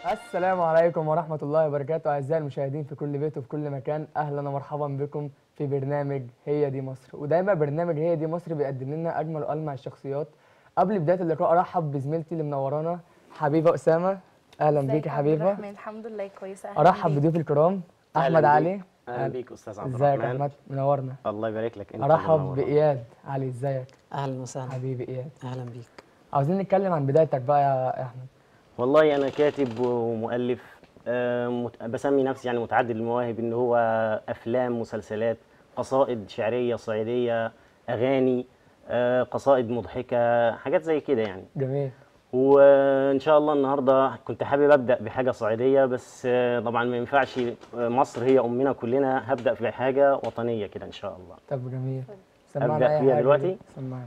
السلام عليكم ورحمة الله وبركاته أعزائي المشاهدين في كل بيت وفي كل مكان أهلا ومرحبا بكم في برنامج هي دي مصر ودايما برنامج هي دي مصر بيقدم لنا أجمل وألمع الشخصيات قبل بداية اللقاء أرحب بزميلتي اللي منورانا حبيبة أسامة أهلا بيك يا حبيبة الرحمن الحمد لله كويسه أهلاً أرحب بيك. بضيوف الكرام أهلاً أحمد بيك. علي اهلا بيك استاذ عبد ازيك يا الرحمن أحمد منورنا الله يبارك لك انت أرحب منور. بإياد علي ازيك اهلا وسهلا حبيبي إياد اهلا بيك عاوزين نتكلم عن بدايتك بقى يا أحمد والله انا كاتب ومؤلف آه، مت- بسمي نفسي يعني متعدد المواهب ان هو افلام مسلسلات قصائد شعريه صعيديه اغاني آه، قصائد مضحكه حاجات زي كده يعني جميل وان شاء الله النهارده كنت حابب ابدا بحاجه صعيديه بس آه، طبعا ما ينفعش آه، مصر هي امنا كلنا هبدا بحاجه وطنيه كده ان شاء الله طب جميل أبدأ سمعنا أي فيها حاجة دلوقتي؟ سمعنا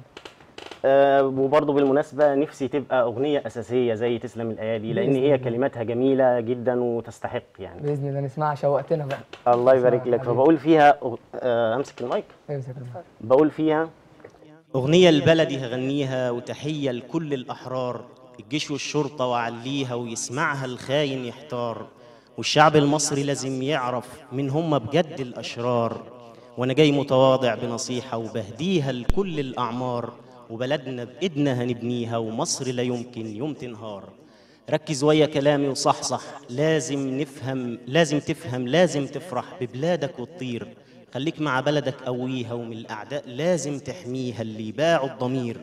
آه، وبرضه بالمناسبة نفسي تبقى أغنية أساسية زي تسلم الأيادي لأن بإذن هي الله. كلماتها جميلة جدا وتستحق يعني بإذن الله نسمعها شوقتنا بقى الله يبارك اسمع لك حبيبي. فبقول فيها أغ- آه، أمسك المايك امسك المايك. بقول فيها أغنية البلدي هغنيها وتحية لكل الأحرار الجيش والشرطة وعليها ويسمعها الخاين يحتار والشعب المصري لازم يعرف من هم بجد الأشرار وأنا جاي متواضع بنصيحة وبهديها لكل الأعمار وبلدنا بإيدنا هنبنيها ومصر لا يمكن يوم تنهار ركز ويا كلامي وصحصح لازم نفهم لازم تفهم لازم تفرح ببلادك وتطير خليك مع بلدك قويها ومن الأعداء لازم تحميها اللي باعوا الضمير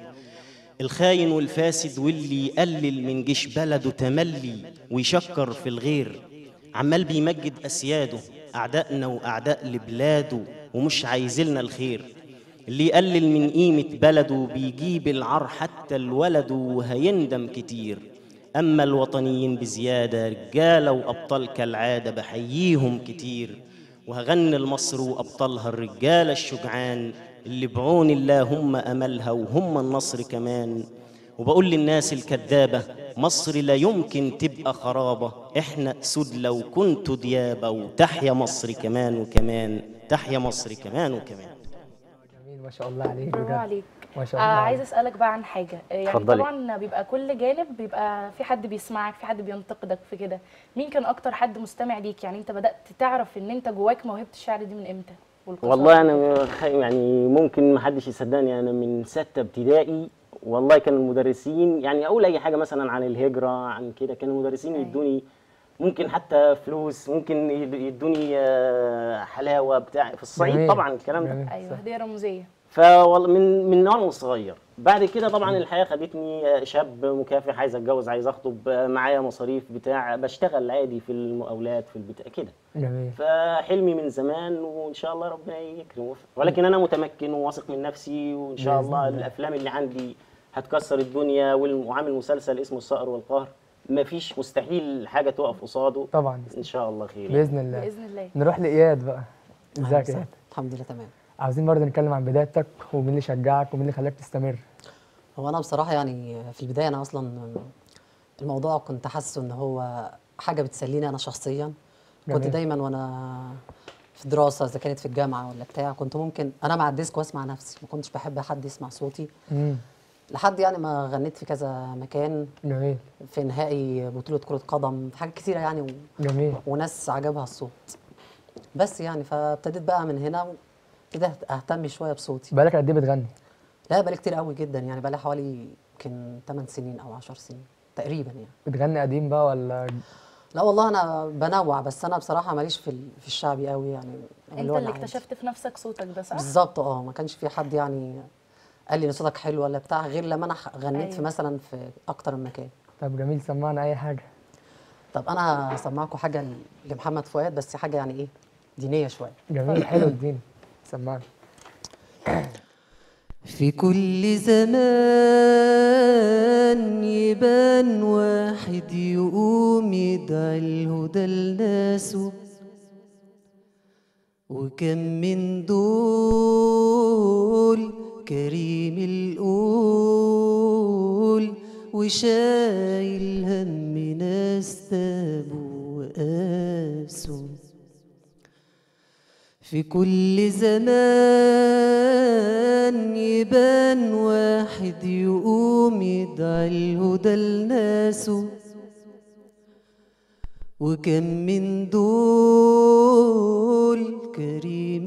الخاين والفاسد واللي يقلل من جيش بلده تملي ويشكر في الغير عمال بيمجد أسياده أعدائنا وأعداء لبلاده ومش عايزلنا الخير اللي يقلل من قيمة بلده بيجيب العار حتى الولد وهيندم كتير أما الوطنيين بزيادة رجالة وأبطال كالعادة بحييهم كتير وهغني لمصر وأبطالها الرجالة الشجعان اللي بعون الله هم أملها وهم النصر كمان وبقول للناس الكذابة مصر لا يمكن تبقى خرابة احنا أسود لو كنتوا ديابة وتحيا مصر كمان وكمان تحيا مصر كمان وكمان جميل ما شاء الله عليك برافو بجد عليك ما شاء آه الله عايزه عليك. اسالك بقى عن حاجه آه، يعني اتفضلي. طبعا بيبقى كل جانب بيبقى في حد بيسمعك في حد بينتقدك في كده مين كان اكتر حد مستمع ليك يعني انت بدات تعرف ان انت جواك موهبه الشعر دي من امتى والقصائد والله أنا خ- يعني ممكن ما حدش يصدقني أنا من ستة ابتدائي والله كان المدرسين يعني أقول أي حاجة مثلا عن الهجرة عن كده كان المدرسين أيوة. يدوني ممكن حتى فلوس ممكن يد- يدوني آه، حلاوة بتاع في الصعيد جميل. طبعا الكلام ده جميل. ايوه صح. هديه رمزيه فوالله من من نوع صغير بعد كده طبعا الحياه خدتني آه، شاب مكافح عايز اتجوز عايز اخطب آه، معايا مصاريف بتاع بشتغل عادي في المقاولات في البتاع كده جميل فحلمي من زمان وان شاء الله ربنا يكرم ولكن انا متمكن وواثق من نفسي وان شاء بإذن الله الله. الافلام اللي عندي هتكسر الدنيا والم- وعامل مسلسل اسمه الصقر والقهر مفيش مستحيل حاجه تقف قصاده طبعا ان شاء الله خير يعني. باذن الله باذن الله نروح لاياد بقى أهلاً ازيك يا وسهلاً. اياد الحمد لله تمام عاوزين برضه نتكلم عن بدايتك ومين اللي شجعك ومين اللي خلاك تستمر هو انا بصراحه يعني في البدايه انا اصلا الموضوع كنت حاسه ان هو حاجه بتسليني انا شخصيا كنت جميل. دايما وانا في دراسه اذا كانت في الجامعه ولا بتاع كنت ممكن انا مع الديسك واسمع نفسي ما كنتش بحب حد يسمع صوتي امم لحد يعني ما غنيت في كذا مكان جميل في نهائي بطوله كره قدم في حاجات كتيره يعني و... جميل وناس عجبها الصوت بس يعني فابتديت بقى من هنا ابتديت اهتم شويه بصوتي بقالك قد ايه بتغني لا بقالي كتير قوي جدا يعني بقالي حوالي يمكن 8 سنين او 10 سنين تقريبا يعني بتغني قديم بقى ولا لا والله انا بنوع بس انا بصراحه ماليش في ال- في الشعبي قوي يعني انت هو اللي العادي. اكتشفت في نفسك صوتك ده صح بالظبط اه ما كانش في حد يعني قال لي ان صوتك حلو ولا بتاع غير لما انا ح- غنيت في أيوة. مثلا في اكتر من مكان طب جميل سمعنا اي حاجه طب انا هسمعكم حاجه ل- لمحمد فؤاد بس حاجه يعني ايه دينيه شويه جميل حلو الدين سمعنا في كل زمان يبان واحد يقوم يدعي الهدى لناسه وكم من دول كريم القول وشايل هم ناس تابوا وقاسوا في كل زمان يبان واحد يقوم يدعي الهدى لناسه وكم من دول كريم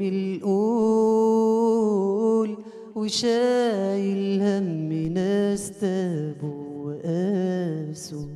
القول وشايل هم ناس تابوا وقاسوا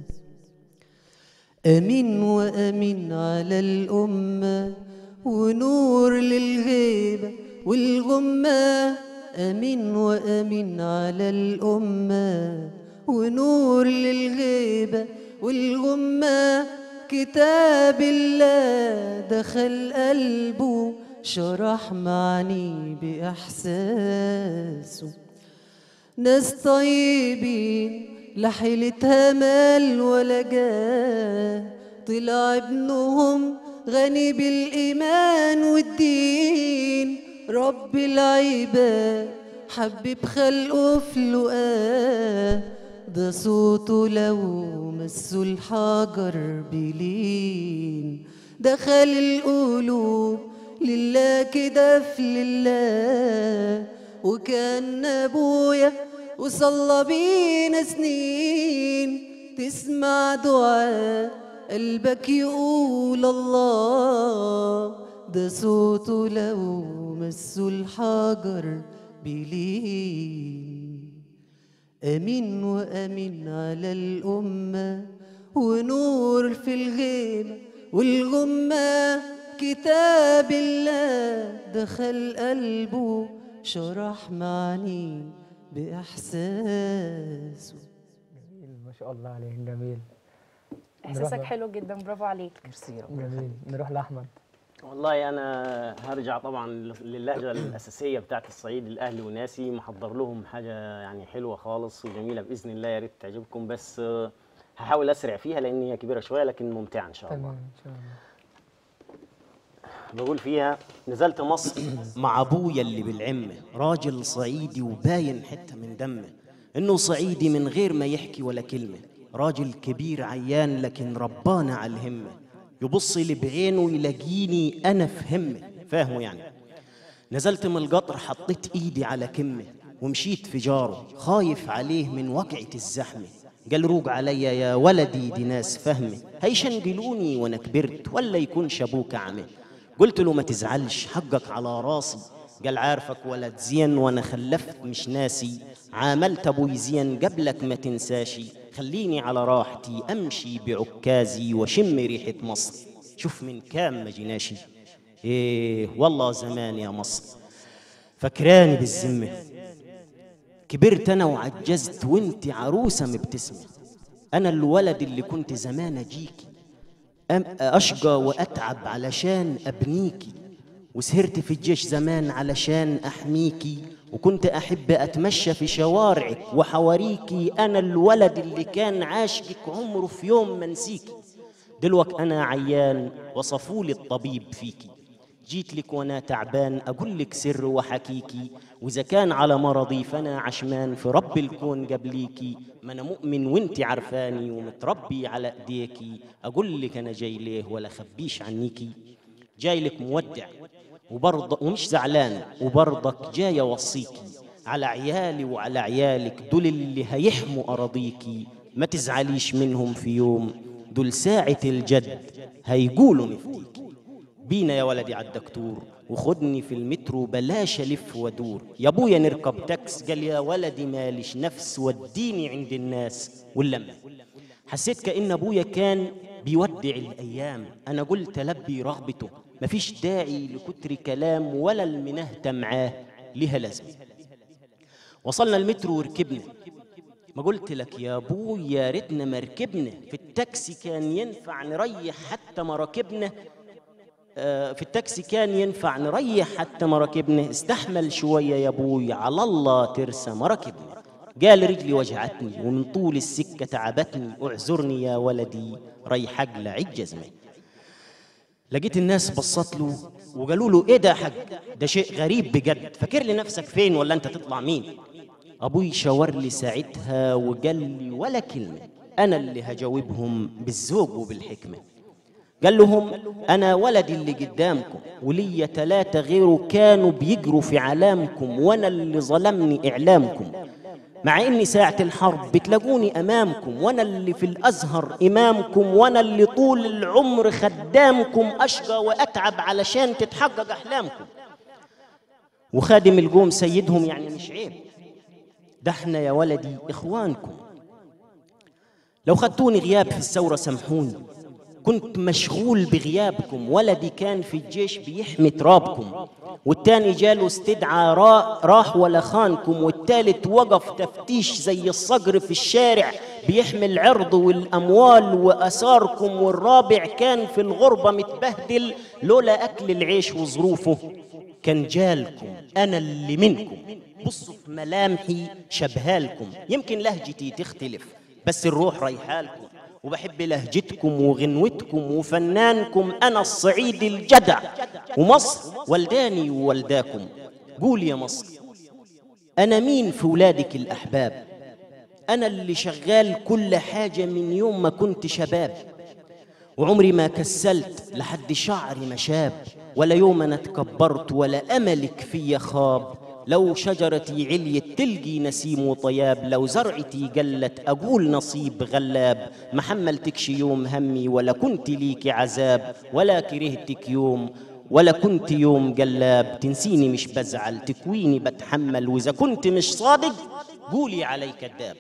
أمين وأمين على الأمة ونور للغيبة والغمة أمين وأمين على الأمة ونور للغيبة والغمة كتاب الله دخل قلبه شرح معاني بإحساسه ناس طيبين لا حيلتها مال ولا جاه طلع ابنهم غني بالإيمان والدين رب العباد حبب خلقه في لقاه ده صوته لو مسوا الحجر بلين دخل القلوب لله كده في لله وكان ابويا وصلى بينا سنين تسمع دعاء قلبك يقول الله ده صوته لو مسوا الحجر بلين أمين وأمين على الأمة ونور في الغيمة والغمة كتاب الله دخل قلبه شرح معاني بإحساسه جميل ما شاء الله عليك جميل احساسك نروح- حلو جدا برافو عليك ميرسي ربنا جميل نروح لاحمد والله انا هرجع طبعا للهجه الاساسيه بتاعت الصعيد الاهلي وناسي محضر لهم حاجه يعني حلوه خالص وجميله باذن الله يا ريت تعجبكم بس آه، هحاول اسرع فيها لان هي كبيره شويه لكن ممتعه ان شاء الله تمام ان شاء الله بقول فيها نزلت مصر مع ابويا اللي بالعمه راجل صعيدي وباين حته من دمه انه صعيدي من غير ما يحكي ولا كلمه راجل كبير عيان لكن ربانا على الهمه يبص لي بعينه يلاقيني انا في همه فاهمه يعني نزلت من القطر حطيت ايدي على كمه ومشيت في جاره خايف عليه من وقعة الزحمة قال روق عليا يا ولدي دي ناس فهمة هيشنقلوني وانا كبرت ولا يكون شابوك عمي قلت له ما تزعلش حقك على راسي قال عارفك ولد زين وانا خلفت مش ناسي عاملت ابوي زين قبلك ما تنساشي خليني على راحتي امشي بعكازي وشم ريحة مصر شوف من كام ما جيناشي ايه والله زمان يا مصر فكراني بالذمة كبرت انا وعجزت وانت عروسة مبتسمة انا الولد اللي كنت زمان اجيكي أم- اشقى واتعب علشان ابنيكي وسهرت في الجيش زمان علشان احميكي وكنت احب اتمشى في شوارعك وحواريكي انا الولد اللي كان عاشقك عمره في يوم ما نسيكي دلوك انا عيان وصفولي الطبيب فيكي جيت لك وانا تعبان اقول لك سر وحكيكي واذا كان على مرضي فانا عشمان في رب الكون قبليكي ما انا مؤمن وانت عرفاني ومتربي على ايديكي اقول لك انا جاي ليه ولا خبيش عنيكي جاي لك مودع وبرضه ومش زعلان وبرضك جاي اوصيكي على عيالي وعلى عيالك دول اللي هيحموا اراضيكي ما تزعليش منهم في يوم دول ساعة الجد هيقولوا نفديكي بينا يا ولدي على الدكتور وخدني في المترو بلاش الف وادور يا ابويا نركب تاكس قال يا ولدي ماليش نفس وديني عند الناس واللمه حسيت كأن أبويا كان بيودع الأيام أنا قلت لبي رغبته مفيش داعي لكتر كلام ولا المنهتة معاه لها لازمة وصلنا المترو وركبنا ما قلت لك يا ابو يا ريتنا ما ركبنا في التاكسي كان ينفع نريح حتى ما ركبنا آه، في التاكسي كان ينفع نريح حتى ما ركبنا استحمل شوية يا ابوي على الله ترسى ما ركبنا قال رجلي وجعتني ومن طول السكة تعبتني اعذرني يا ولدي ريح اقلع الجزمة لقيت الناس بصت له وقالوا له ايه ده يا حاج ده شيء غريب بجد فاكر لي نفسك فين ولا انت تطلع مين ابوي شاور لي ساعتها وقال لي ولا كلمه انا اللي هجاوبهم بالذوق وبالحكمه قال لهم انا ولدي اللي قدامكم وليا ثلاثه غيره كانوا بيجروا في علامكم وانا اللي ظلمني اعلامكم مع اني ساعة الحرب بتلاقوني امامكم وانا اللي في الازهر امامكم وانا اللي طول العمر خدامكم اشقى واتعب علشان تتحقق احلامكم وخادم القوم سيدهم يعني مش عيب ده احنا يا ولدي اخوانكم لو خدتوني غياب في الثورة سامحوني كنت مشغول بغيابكم ولدي كان في الجيش بيحمي ترابكم والتاني جاله استدعى را- راح ولا خانكم والتالت وقف تفتيش زي الصقر في الشارع بيحمي العرض والأموال وأثاركم والرابع كان في الغربة متبهدل لولا أكل العيش وظروفه كان جالكم أنا اللي منكم بصوا في ملامحي شبهالكم يمكن لهجتي تختلف بس الروح رايحالكم وبحب لهجتكم وغنوتكم وفنانكم أنا الصعيد الجدع ومصر ولداني وولداكم قول يا مصر أنا مين في ولادك الأحباب أنا اللي شغال كل حاجة من يوم ما كنت شباب وعمري ما كسلت لحد شعري ما شاب ولا يوم انا تكبرت ولا املك فيا خاب لو شجرتي عليت تلقي نسيم وطياب لو زرعتي قلت اقول نصيب غلاب ما حملتكش يوم همي ولا كنت ليكي عذاب ولا كرهتك يوم ولا كنت يوم قلاب تنسيني مش بزعل تكويني بتحمل واذا كنت مش صادق قولي علي كذاب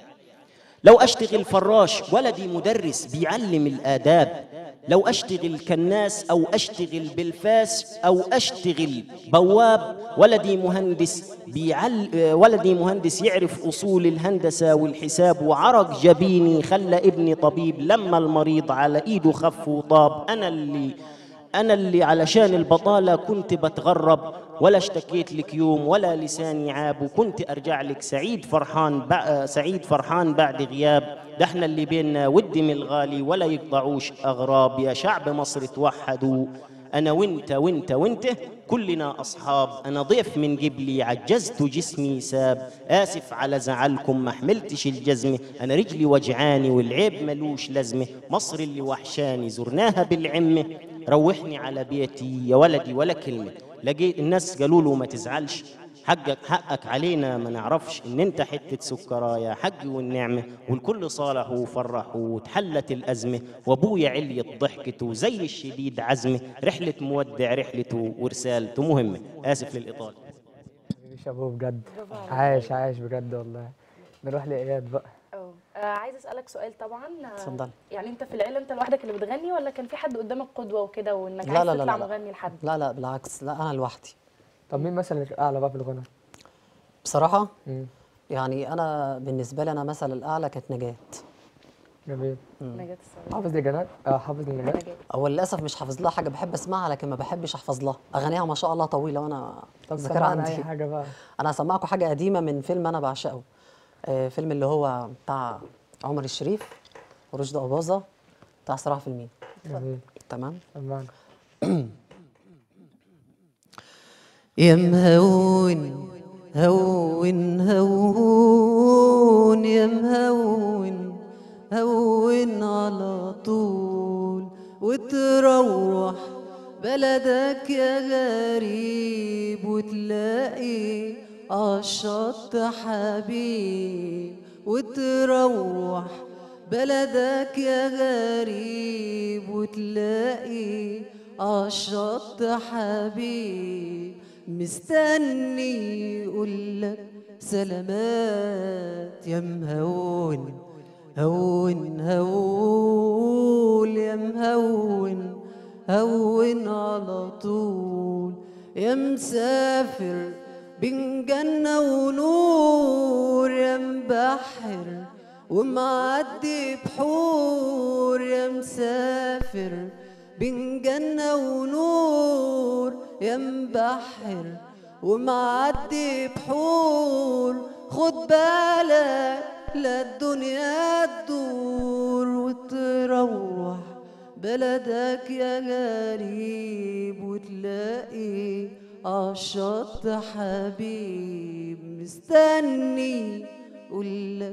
لو أشتغل فراش ولدي مدرس بيعلم الآداب لو أشتغل كناس أو أشتغل بالفاس أو أشتغل بواب ولدي مهندس بيعل آه، ولدي مهندس يعرف أصول الهندسة والحساب وعرق جبيني خلى ابني طبيب لما المريض على إيده خف وطاب أنا اللي أنا اللي علشان البطالة كنت بتغرب ولا اشتكيت لك يوم ولا لساني عاب وكنت أرجع لك سعيد فرحان بع... سعيد فرحان بعد غياب ده احنا اللي بينا ودي الغالي ولا يقطعوش أغراب يا شعب مصر توحدوا أنا وانت وانت وانت كلنا أصحاب أنا ضيف من قبلي عجزت جسمي ساب آسف على زعلكم ما حملتش الجزمة أنا رجلي وجعاني والعيب ملوش لازمة مصر اللي وحشاني زرناها بالعمة روحني على بيتي يا ولدي ولا كلمة لقيت الناس قالوا له ما تزعلش حقك حقك علينا ما نعرفش ان انت حته سكرايه حقي والنعمه والكل صالح وفرح وتحلت الازمه وابويا عليت ضحكته وزي الشديد عزمه رحله مودع رحلته ورسالته مهمه اسف للاطاله شابوه بجد عايش عايش بجد والله نروح لإياد بقى اه آه، عايزه اسالك سؤال طبعا آه، اتفضلي. يعني انت في العيله انت لوحدك اللي بتغني ولا كان في حد قدامك قدوه وكده وانك لا عايز لا لا تطلع لا. مغني لحد لا لا بالعكس لا انا لوحدي طب مين مثلا الأعلى بقى في الغنى؟ بصراحه مم. يعني انا بالنسبه لي انا مثل الاعلى كانت نجاه جميل نجاة الصغير حافظ لجنات؟ اه حافظ لنجاة نجاة هو للاسف مش حافظ لها حاجه بحب اسمعها لكن ما بحبش احفظ لها اغانيها ما شاء الله طويله وانا طب الذاكره سمعنا عندي أي حاجة بقى انا هسمعكم حاجه قديمه من فيلم انا بعشقه آه فيلم اللي هو بتاع عمر الشريف ورشدي اباظه بتاع صراع في المين جميل تمام سمعنا يا مهون هون هون يا مهون هون على طول وتروح بلدك يا غريب وتلاقي عالشط حبيب وتروح بلدك يا غريب وتلاقي عالشط حبيب مستني يقولك سلامات يا مهون هون هون يا مهون هون على طول يا مسافر بين جنة ونور يا مبحر ومعدي بحور يا مسافر بين جنة ونور يا مبحر ومعدي بحور خد بالك لا الدنيا تدور وتروح بلدك يا غريب وتلاقي عالشط حبيب مستني قولك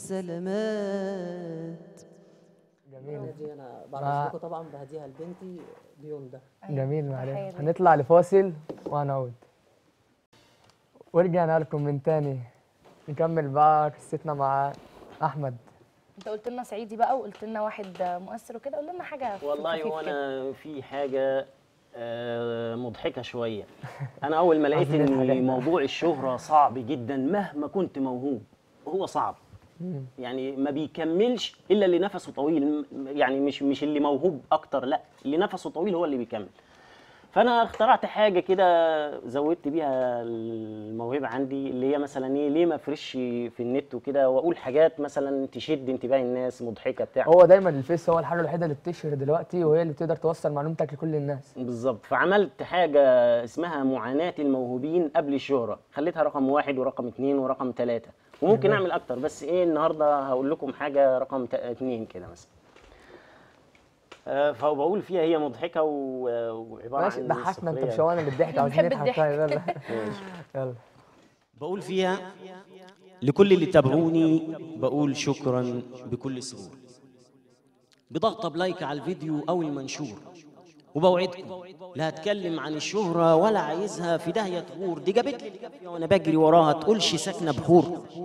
سلامات جميل دي انا مع- بعرف لكم طبعا بهديها لبنتي بيوم ده جميل معلش تحية ليك. هنطلع لفاصل وهنعود ورجعنا لكم من تاني نكمل بقى قصتنا مع احمد انت قلت لنا صعيدي بقى وقلت لنا واحد مؤثر وكده قول لنا حاجه في والله الخفيف هو كده. انا في حاجه آه، مضحكه شويه انا اول ما لقيت عايزين نضحك ان احنا. موضوع الشهره صعب جدا مهما كنت موهوب هو صعب يعني ما بيكملش الا اللي نفسه طويل م- يعني مش مش اللي موهوب اكتر لا اللي نفسه طويل هو اللي بيكمل فانا اخترعت حاجه كده زودت بيها الموهبه عندي اللي هي مثلا ايه ليه ما افرش في النت وكده واقول حاجات مثلا تشد انتباه الناس مضحكه بتاع هو دايما الفيس هو الحاجه الوحيده اللي بتشهر دلوقتي وهي اللي بتقدر توصل معلومتك لكل الناس بالظبط فعملت حاجة اسمها معاناة الموهوبين قبل الشهرة خليتها رقم واحد ورقم اتنين ورقم تلاتة وممكن اعمل اكتر بس ايه النهاردة هقول لكم حاجة رقم تا- اتنين كده مثلا آه، فبقول فيها هي مضحكة و- وعبارة ماشي عن ضحكنا انت سخرية. مش هو انا اللي الضحك عاوزين بنحب نضحك طيب يلا يلا بقول فيها لكل اللي تابعوني بقول شكرا بكل سرور بضغطة بلايك على الفيديو أو المنشور وبوعدكم لا هتكلم عن الشهرة ولا عايزها في داهية تغور دي جابت لي الكافية وأنا بجري وراها تقولش ساكنة بحور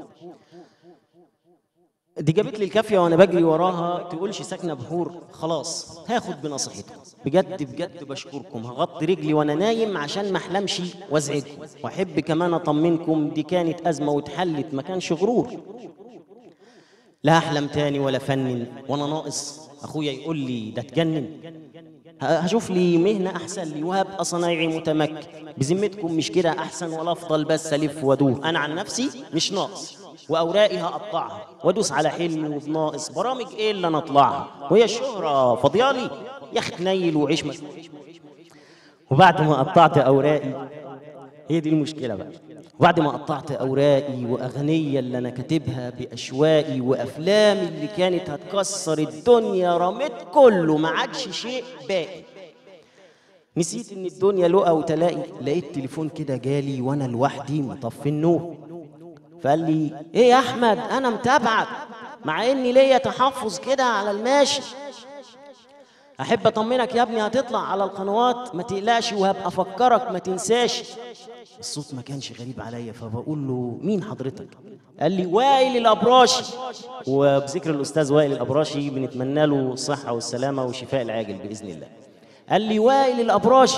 دي جابت لي الكافيه وانا بجري وراها تقولش ساكنه بحور خلاص هاخد بنصيحتكم بجد بجد بشكركم هغطي رجلي وانا نايم عشان ما احلمش وازعجكم واحب كمان اطمنكم دي كانت ازمه واتحلت ما كانش غرور لا احلم تاني ولا فنن وانا ناقص اخويا يقول لي ده تجنن ه- هشوف لي مهنه احسن لي وهبقى صنايعي متمكن بذمتكم مش كده احسن ولا افضل بس الف وادور انا عن نفسي مش ناقص واوراقي هقطعها وادوس على حلمي وبناقص برامج ايه اللي انا اطلعها وهي الشهره فاضيالي يا اخي تنيل وعيش مسؤول وبعد ما قطعت اوراقي هي دي المشكله بقى وبعد ما قطعت اوراقي واغنيه اللي انا كاتبها باشواقي وافلامي اللي كانت هتكسر الدنيا رميت كله ما عادش شيء باقي نسيت ان الدنيا لقى وتلاقي لقيت تليفون كده جالي وانا لوحدي مطفي النور فقال لي ايه يا احمد انا متابعك مع اني ليا تحفظ كده على الماشي احب اطمنك يا ابني هتطلع على القنوات ما تقلقش وهبقى افكرك ما تنساش الصوت ما كانش غريب عليا فبقول له مين حضرتك قال لي وائل الابراشي وبذكر الاستاذ وائل الابراشي بنتمنى له الصحه والسلامه والشفاء العاجل باذن الله قال لي وائل الابراشي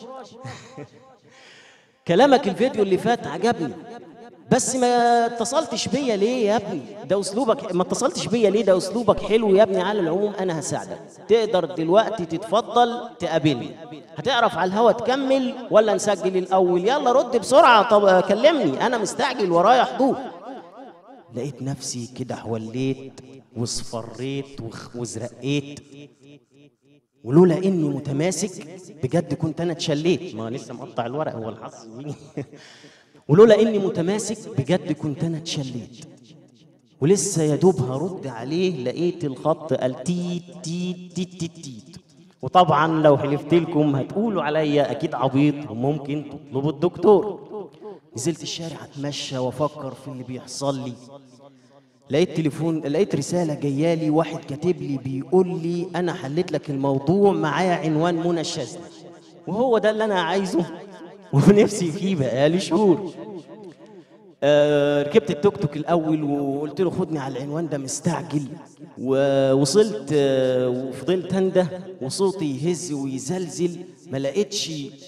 كلامك الفيديو اللي فات عجبني بس ما اتصلتش بيا ليه يا ابني ده اسلوبك ما اتصلتش بيا ليه ده اسلوبك حلو يا ابني على العموم انا هساعدك تقدر دلوقتي تتفضل تقابلني هتعرف على الهوا تكمل ولا نسجل الاول يلا رد بسرعه طب كلمني انا مستعجل ورايا حضور لقيت نفسي كده حوليت واصفريت وخ- وازرقيت ولولا اني متماسك بجد كنت انا اتشليت ما لسه مقطع الورق هو الحظ ولولا اني متماسك بجد كنت انا اتشليت ولسه يا دوب هرد عليه لقيت الخط قال تيت تيت تيت تيت تيت وطبعا لو حلفت لكم هتقولوا عليا اكيد عبيط وممكن تطلبوا الدكتور نزلت الشارع اتمشى وافكر في اللي بيحصل لي لقيت تليفون لقيت رسالة جايالي واحد كاتب لي بيقول لي أنا حليت لك الموضوع معايا عنوان منى الشاذلي وهو ده اللي أنا عايزه ونفسي فيه بقالي شهور آه ركبت التوك توك الأول وقلت له خدني على العنوان ده مستعجل ووصلت آه وفضلت أنده وصوتي يهز ويزلزل ما لقيتش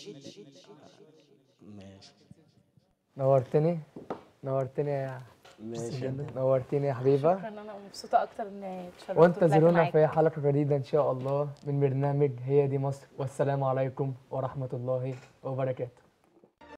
نورتني نورتني يا نورتني يا حبيبه شكرا انا مبسوطه اكتر اني اتشرفت وانتظرونا وطلعت في معاك. حلقه جديده ان شاء الله من برنامج هي دي مصر والسلام عليكم ورحمه الله وبركاته